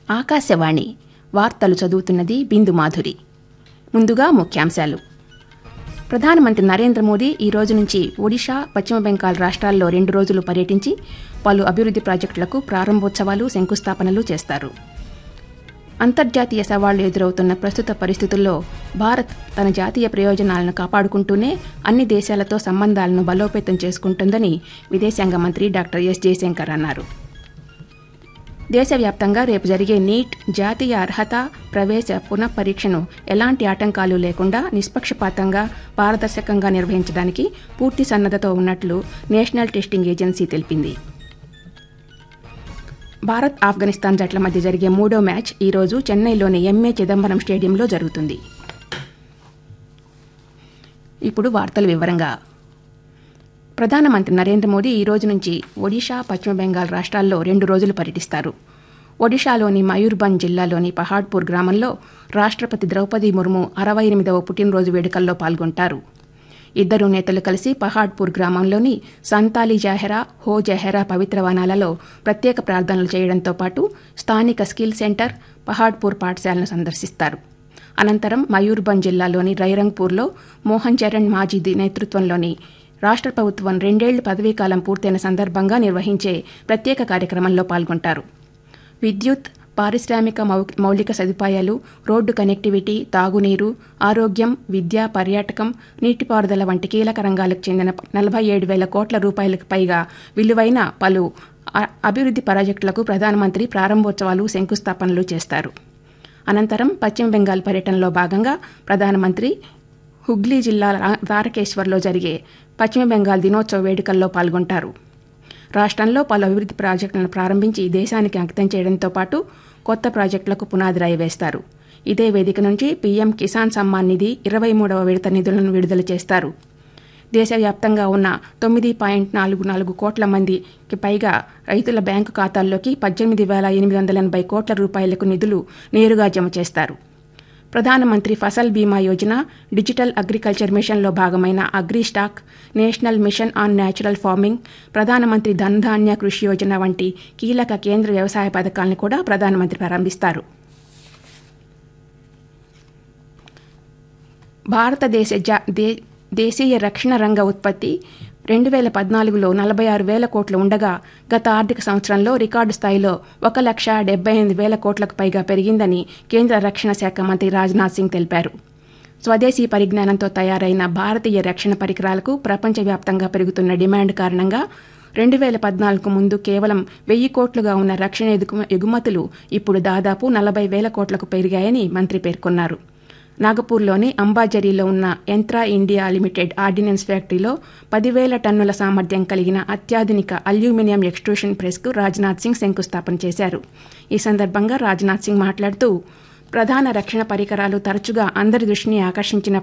ఆకాశవాణి వార్తలు చదువుతున్నది బిందు మాధురి ముందుగా ముఖ్యాంశాలు ప్రధానమంత్రి నరేంద్ర మోదీ ఈ రోజు నుంచి ఒడిషా పశ్చిమ బెంగాల్ రాష్ట్రాల్లో రెండు రోజులు పర్యటించి పలు అభివృద్ది ప్రాజెక్టులకు ప్రారంభోత్సవాలు శంకుస్థాపనలు చేస్తారు అంతర్జాతీయ సవాళ్లు ఎదురవుతున్న ప్రస్తుత పరిస్థితుల్లో భారత్ తన జాతీయ ప్రయోజనాలను కాపాడుకుంటూనే అన్ని దేశాలతో సంబంధాలను బలోపేతం చేసుకుంటుందని విదేశాంగ మంత్రి డాక్టర్ ఎస్ జయశంకర్ అన్నారు దేశవ్యాప్తంగా రేపు జరిగే నీట్ జాతీయ అర్హత ప్రవేశ పునఃపరీక్షను ఎలాంటి ఆటంకాలు లేకుండా నిష్పక్షపాతంగా పారదర్శకంగా నిర్వహించడానికి పూర్తి సన్నద్దతో ఉన్నట్లు నేషనల్ టెస్టింగ్ ఏజెన్సీ తెలిపింది భారత్ ఆఫ్ఘనిస్తాన్ జట్ల మధ్య జరిగే మూడో మ్యాచ్ ఈరోజు చెన్నైలోని ఎంఏ చిదంబరం స్టేడియంలో జరుగుతుంది ఇప్పుడు వార్తల వివరంగా ప్రధానమంత్రి నరేంద్ర మోదీ ఈ రోజు నుంచి ఒడిషా పశ్చిమ బెంగాల్ రాష్ట్రాల్లో రెండు రోజులు పర్యటిస్తారు ఒడిషాలోని మయూర్భంజ్ జిల్లాలోని పహాడ్పూర్ గ్రామంలో రాష్ట్రపతి ద్రౌపది ముర్ము అరవై ఎనిమిదవ పుట్టినరోజు వేడుకల్లో పాల్గొంటారు ఇద్దరు నేతలు కలిసి పహాడ్పూర్ గ్రామంలోని సంతాలి జహెరా హో జహెరా పవిత్ర వనాలలో ప్రత్యేక ప్రార్థనలు చేయడంతో పాటు స్థానిక స్కిల్ సెంటర్ పహాడ్పూర్ పాఠశాలను సందర్శిస్తారు అనంతరం మయూర్భంజ్ జిల్లాలోని రైరంగ్పూర్లో మోహన్ చరణ్ మాజీది నేతృత్వంలోని రాష్ట్ర ప్రభుత్వం రెండేళ్ల పదవీకాలం పూర్తయిన సందర్భంగా నిర్వహించే ప్రత్యేక కార్యక్రమంలో పాల్గొంటారు విద్యుత్ పారిశ్రామిక మౌలిక సదుపాయాలు రోడ్డు కనెక్టివిటీ తాగునీరు ఆరోగ్యం విద్య పర్యాటకం నీటిపారుదల వంటి కీలక రంగాలకు చెందిన నలభై ఏడు వేల కోట్ల రూపాయలకు పైగా విలువైన పలు అభివృద్ది ప్రాజెక్టులకు ప్రధానమంత్రి ప్రారంభోత్సవాలు శంకుస్థాపనలు చేస్తారు అనంతరం పశ్చిమ బెంగాల్ పర్యటనలో భాగంగా ప్రధానమంత్రి హుగ్లీ జిల్లా తారకేశ్వర్లో జరిగే పశ్చిమ బెంగాల్ దినోత్సవ వేడుకల్లో పాల్గొంటారు రాష్ట్రంలో పలు అభివృద్ది ప్రాజెక్టులను ప్రారంభించి దేశానికి అంకితం చేయడంతో పాటు కొత్త ప్రాజెక్టులకు పునాది రాయి వేస్తారు ఇదే వేదిక నుంచి పీఎం కిసాన్ సమ్మాన్ నిధి ఇరవై మూడవ విడత నిధులను విడుదల చేస్తారు దేశవ్యాప్తంగా ఉన్న తొమ్మిది పాయింట్ నాలుగు నాలుగు కోట్ల మందికి పైగా రైతుల బ్యాంకు ఖాతాల్లోకి పద్దెనిమిది వేల ఎనిమిది వందల ఎనభై కోట్ల రూపాయలకు నిధులు నేరుగా జమ చేస్తారు ప్రధానమంత్రి ఫసల్ బీమా యోజన డిజిటల్ అగ్రికల్చర్ మిషన్లో భాగమైన agri stack national mission on natural farming Pradhanmantri Dhandhanya కృషి యోజన వంటి కీలక కేంద్ర వ్యవసాయ పథకాలను కూడా ప్రధానమంత్రి ప్రారంభిస్తారు భారతదేశ దేశీయ రక్షణ రంగ ఉత్పత్తి రెండు వేల పద్నాలుగులో నలభై ఆరు వేల కోట్లు ఉండగా గత ఆర్థిక సంవత్సరంలో రికార్డు స్థాయిలో ఒక లక్ష డెబ్బై ఎనిమిది వేల కోట్లకు పైగా పెరిగిందని కేంద్ర రక్షణ శాఖ మంత్రి రాజ్నాథ్ సింగ్ తెలిపారు స్వదేశీ పరిజ్ఞానంతో తయారైన భారతీయ రక్షణ పరికరాలకు ప్రపంచవ్యాప్తంగా పెరుగుతున్న డిమాండ్ కారణంగా రెండు వేల పద్నాలుగు ముందు కేవలం వెయ్యి కోట్లుగా ఉన్న రక్షణ ఎగుమతులు ఇప్పుడు దాదాపు నలభై వేల కోట్లకు పెరిగాయని మంత్రి పేర్కొన్నారు నాగపూర్లోని అంబాజరీలో ఉన్న యంత్రా ఇండియా లిమిటెడ్ ఆర్డినెన్స్ ఫ్యాక్టరీలో పదివేల టన్నుల సామర్థ్యం కలిగిన అత్యాధునిక అల్యూమినియం ఎక్స్ట్రూషన్ ప్రెస్కు రాజ్నాథ్ సింగ్ శంకుస్థాపన చేశారు ఈ సందర్భంగా రాజ్నాథ్ సింగ్ మాట్లాడుతూ ప్రధాన రక్షణ పరికరాలు తరచుగా అందరి దృష్టిని ఆకర్షించిన